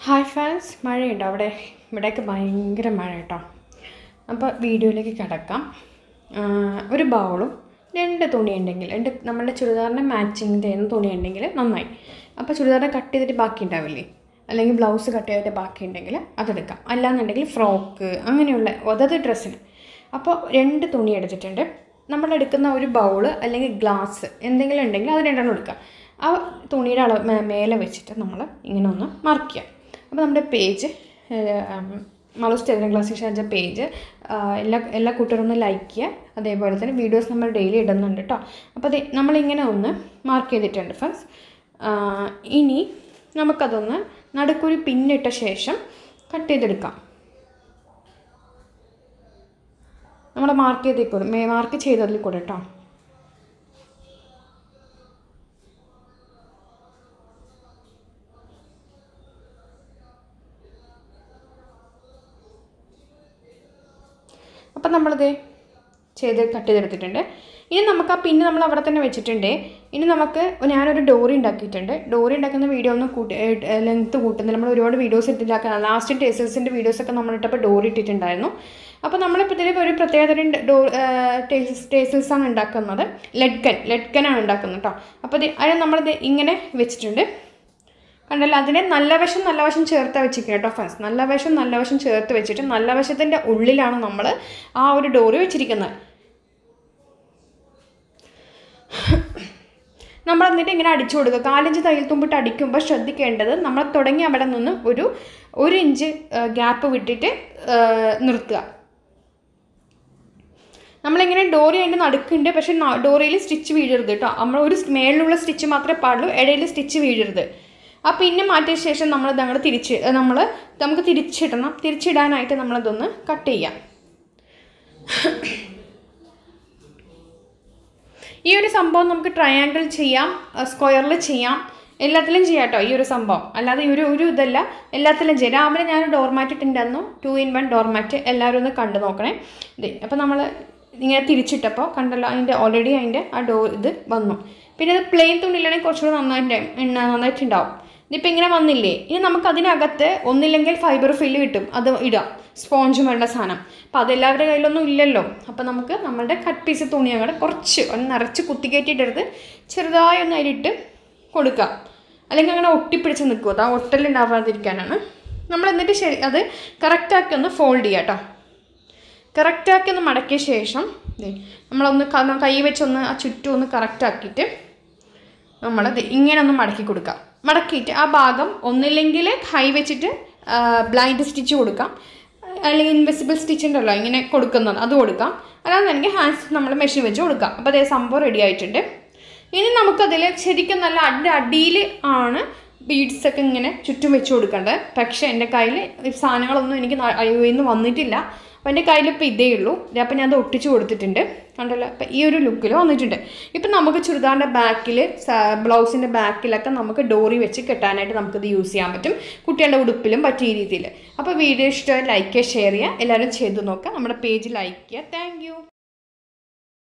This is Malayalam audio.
ഹായ് ഫാൻസ് മഴയുണ്ടോ അവിടെ ഇവിടെയൊക്കെ ഭയങ്കര മഴ കേട്ടോ അപ്പോൾ വീഡിയോയിലേക്ക് കിടക്കാം ഒരു ബൗളും രണ്ട് തുണി ഉണ്ടെങ്കിൽ രണ്ട് നമ്മളുടെ ചുരിദാറിൻ്റെ മാച്ചിങ് ചെയ്യുന്ന തുണി ഉണ്ടെങ്കിൽ നന്നായി അപ്പോൾ ചുരിദാറിനെ കട്ട് ചെയ്തിട്ട് ബാക്കി ഉണ്ടാവില്ലേ അല്ലെങ്കിൽ ബ്ലൗസ് കട്ട് ചെയ്തിട്ട് ബാക്കി ഉണ്ടെങ്കിൽ അതെടുക്കാം അല്ലാന്നുണ്ടെങ്കിൽ ഫ്രോക്ക് അങ്ങനെയുള്ള അതത് ഡ്രസ്സിന് അപ്പോൾ രണ്ട് തുണി എടുത്തിട്ടുണ്ട് നമ്മൾ എടുക്കുന്ന ഒരു ബൗള് അല്ലെങ്കിൽ ഗ്ലാസ് എന്തെങ്കിലും ഉണ്ടെങ്കിൽ അത് രണ്ടെണ്ണം എടുക്കാം ആ തുണിയുടെ അളവ് മേ- മേലെ വെച്ചിട്ട് നമ്മൾ ഇങ്ങനെ ഒന്ന് മാർക്ക് ചെയ്യാം അപ്പോൾ നമ്മുടെ പേജ് മലൂസ് ടെലിഗ്രാം ക്ലാസ് ഷാജ പേജ് എല്ലാ എല്ലാ കൂട്ടരും ഒന്ന് ലൈക്ക് ചെയ്യുക അതേപോലെ തന്നെ വീഡിയോസ് നമ്മൾ ഡെയിലി ഇടുന്നുണ്ട് കേട്ടോ അപ്പോൾ അത് നമ്മളിങ്ങനെ ഒന്ന് മാർക്ക് ചെയ്തിട്ടുണ്ട് ഫസ്റ്റ് ഇനി നമുക്കതൊന്ന് നടുക്കൊരു പിന്നിട്ട ശേഷം കട്ട് ചെയ്തെടുക്കാം നമ്മൾ മാർക്ക് ചെയ്തേക്കൂടെ മേ മാർക്ക് ചെയ്തതിൽ കൂടെ കേട്ടോ അപ്പം നമ്മളിത് ചെയ്ത് കട്ട് ചെയ്തെടുത്തിട്ടുണ്ട് ഇനി നമുക്ക് ആ പിന്ന് നമ്മൾ അവിടെ തന്നെ വെച്ചിട്ടുണ്ട് ഇനി നമുക്ക് ഞാനൊരു ഡോറി ഉണ്ടാക്കിയിട്ടുണ്ട് ഡോറി ഉണ്ടാക്കുന്ന വീഡിയോ ഒന്ന് കൂട്ടി ലെങ്ത്ത് കൂട്ടുന്നില്ല നമ്മൾ ഒരുപാട് വീഡിയോസ് ഇട്ടിട്ടാക്കാൻ ലാസ്റ്റ് ടേസേഴ്സിൻ്റെ വീഡിയോസൊക്കെ നമ്മൾ ഇട്ടപ്പോൾ ഡോറി ഇട്ടിട്ടുണ്ടായിരുന്നു അപ്പോൾ നമ്മളിപ്പോൾ ഇതിൽ ഒരു പ്രത്യേകതരം ഡോ ടേസസ് ടേസൽസാണ് ഉണ്ടാക്കുന്നത് ലെഡ്കൻ ലെഡ്കനാണ് ഉണ്ടാക്കുന്നത് കേട്ടോ അപ്പോൾ ഇത് അത് നമ്മളിത് ഇങ്ങനെ വെച്ചിട്ടുണ്ട് കണ്ടല്ലോ അതിനെ നല്ല വശം നല്ല വശം ചേർത്ത് വെച്ചിരിക്കുക കേട്ടോ ഫസ്റ്റ് നല്ല വശം നല്ല വശം ചേർത്ത് വെച്ചിട്ട് നല്ല വശത്തിൻ്റെ ഉള്ളിലാണ് നമ്മൾ ആ ഒരു ഡോറി വെച്ചിരിക്കുന്നത് നമ്മൾ എന്നിട്ട് ഇങ്ങനെ അടിച്ചു കൊടുക്കുക കാലഞ്ച് തയ്യൽ തുമ്പിട്ട് അടിക്കുമ്പോൾ ശ്രദ്ധിക്കേണ്ടത് നമ്മൾ തുടങ്ങി അവിടെ നിന്ന് ഒരു ഒരു ഇഞ്ച് ഗ്യാപ്പ് വിട്ടിട്ട് ആ, നിർത്തുക നമ്മളിങ്ങനെ ഡോറി അതിൻ്റെ നടുക്കുണ്ട് പക്ഷേ ഡോറിയിൽ സ്റ്റിച്ച് വീഴരുത് കേട്ടോ നമ്മൾ ഒരു മേളിലുള്ള സ്റ്റിച്ച് മാത്രമേ പാടുള്ളൂ ഇടയിൽ സ്റ്റിച്ച് വീഴരുത് ആ പിന്നെ മാറ്റിയ ശേഷം നമ്മൾ അങ്ങോട്ട് തിരിച്ച് നമ്മൾ നമുക്ക് തിരിച്ചിടണം തിരിച്ചിടാനായിട്ട് നമ്മളതൊന്ന് കട്ട് ചെയ്യാം ഈ ഒരു സംഭവം നമുക്ക് ട്രയാങ്കിൾ ചെയ്യാം സ്ക്വയറിൽ ചെയ്യാം എല്ലാത്തിലും ചെയ്യാം കേട്ടോ ഈ ഒരു സംഭവം അല്ലാതെ ഈ ഒരു ഒരു ഇതല്ല എല്ലാത്തിലും ചെയ്യാം രാവിലെ ഞാൻ ഡോർമാറ്റ് ഇട്ടുണ്ടായിരുന്നു ടു ഇൻ വൺ ഡോർമാറ്റ് എല്ലാവരും ഒന്ന് കണ്ടു നോക്കണേ ഇത് അപ്പോൾ നമ്മൾ ഇങ്ങനെ തിരിച്ചിട്ടപ്പോൾ കണ്ടല്ലോ അതിൻ്റെ ഓൾറെഡി അതിൻ്റെ ആ ഡോർ ഇത് വന്നു പിന്നെ ഇത് പ്ലെയിൻ തുണിയിലാണെങ്കിൽ കുറച്ചുകൂടി നന്നായിട്ട് എണ്ണ- നന്നായിട്ടുണ്ടാവും ഇതിപ്പോൾ ഇങ്ങനെ വന്നില്ലേ ഇനി നമുക്ക് അതിനകത്ത് ഒന്നില്ലെങ്കിൽ ഫൈബർ ഫില്ല് കിട്ടും അത് ഇടാം സ്പോഞ്ചും വേണ്ട സാധനം അപ്പോൾ അതെല്ലാവരുടെ കയ്യിലൊന്നും ഇല്ലല്ലോ അപ്പോൾ നമുക്ക് നമ്മുടെ കട്ട് പീസ് തുണി അങ്ങോട്ട് കുറച്ച് ഒന്ന് നിറച്ച് കുത്തിക്കയറ്റിയിട്ടെടുത്ത് ചെറുതായി ഒന്ന് അതിലിട്ട് കൊടുക്കുക അല്ലെങ്കിൽ അങ്ങനെ ഒട്ടിപ്പിടിച്ച് നിൽക്കും അത് ആ ഒട്ടലുണ്ടാവാതിരിക്കാനാണ് നമ്മൾ എന്നിട്ട് ശരി അത് കറക്റ്റാക്കി ഒന്ന് ഫോൾഡ് ചെയ്യാം കേട്ടോ കറക്റ്റാക്കി ഒന്ന് മടക്കിയ ശേഷം ദേ നമ്മളൊന്ന് ക- കൈ വെച്ചൊന്ന് ആ ചുറ്റും ഒന്ന് കറക്റ്റാക്കിയിട്ട് നമ്മളത് ഇങ്ങനെ ഒന്ന് മടക്കി കൊടുക്കാം മടക്കിയിട്ട് ആ ഭാഗം ഒന്നില്ലെങ്കിൽ ഹൈ വെച്ചിട്ട് ബ്ലൈൻഡ് സ്റ്റിച്ച് കൊടുക്കാം അല്ലെങ്കിൽ ഇൻവിസിബിൾ സ്റ്റിച്ച് ഉണ്ടല്ലോ ഇങ്ങനെ കൊടുക്കുന്നത് അത് കൊടുക്കാം അല്ലാന്നുണ്ടെങ്കിൽ ഹാൻഡ്സ് നമ്മൾ മെഷീൻ വെച്ച് കൊടുക്കാം അപ്പോൾ അതേ സംഭവം റെഡി ആയിട്ടുണ്ട് ഇനി നമുക്കതിൽ ശരിക്കും നല്ല അടി അടിയിൽ ആണ് ബീഡ്സ് ഒക്കെ ഇങ്ങനെ ചുറ്റും വെച്ച് കൊടുക്കേണ്ടത് പക്ഷേ എൻ്റെ കയ്യിൽ ഈ സാധനങ്ങളൊന്നും എനിക്ക് അയ്യോയിൽ നിന്ന് വന്നിട്ടില്ല അപ്പോൾ എൻ്റെ കയ്യിൽ ഇപ്പോൾ ഇതേ ഉള്ളൂ അപ്പോൾ ഞാൻ അത് ഒട്ടിച്ച് കൊടുത്തിട്ടുണ്ട് കണ്ടല്ലോ അപ്പോൾ ഈ ഒരു ലുക്കിൽ വന്നിട്ടുണ്ട് ഇപ്പം നമുക്ക് ചുരിദാറിൻ്റെ ബാക്കിൽ ബ്ലൗസിൻ്റെ ബാക്കിലൊക്കെ നമുക്ക് ഡോറി വെച്ച് കെട്ടാനായിട്ട് നമുക്കിത് യൂസ് ചെയ്യാൻ പറ്റും കുട്ടികളുടെ ഉടുപ്പിലും പറ്റിയ രീതിയിൽ അപ്പോൾ വീഡിയോ ഇഷ്ടമായി ലൈക്ക് ചെയ്യുക ഷെയർ ചെയ്യുക എല്ലാവരും ചെയ്ത് നോക്കുക നമ്മുടെ പേജ് ലൈക്ക് ചെയ്യുക താങ്ക്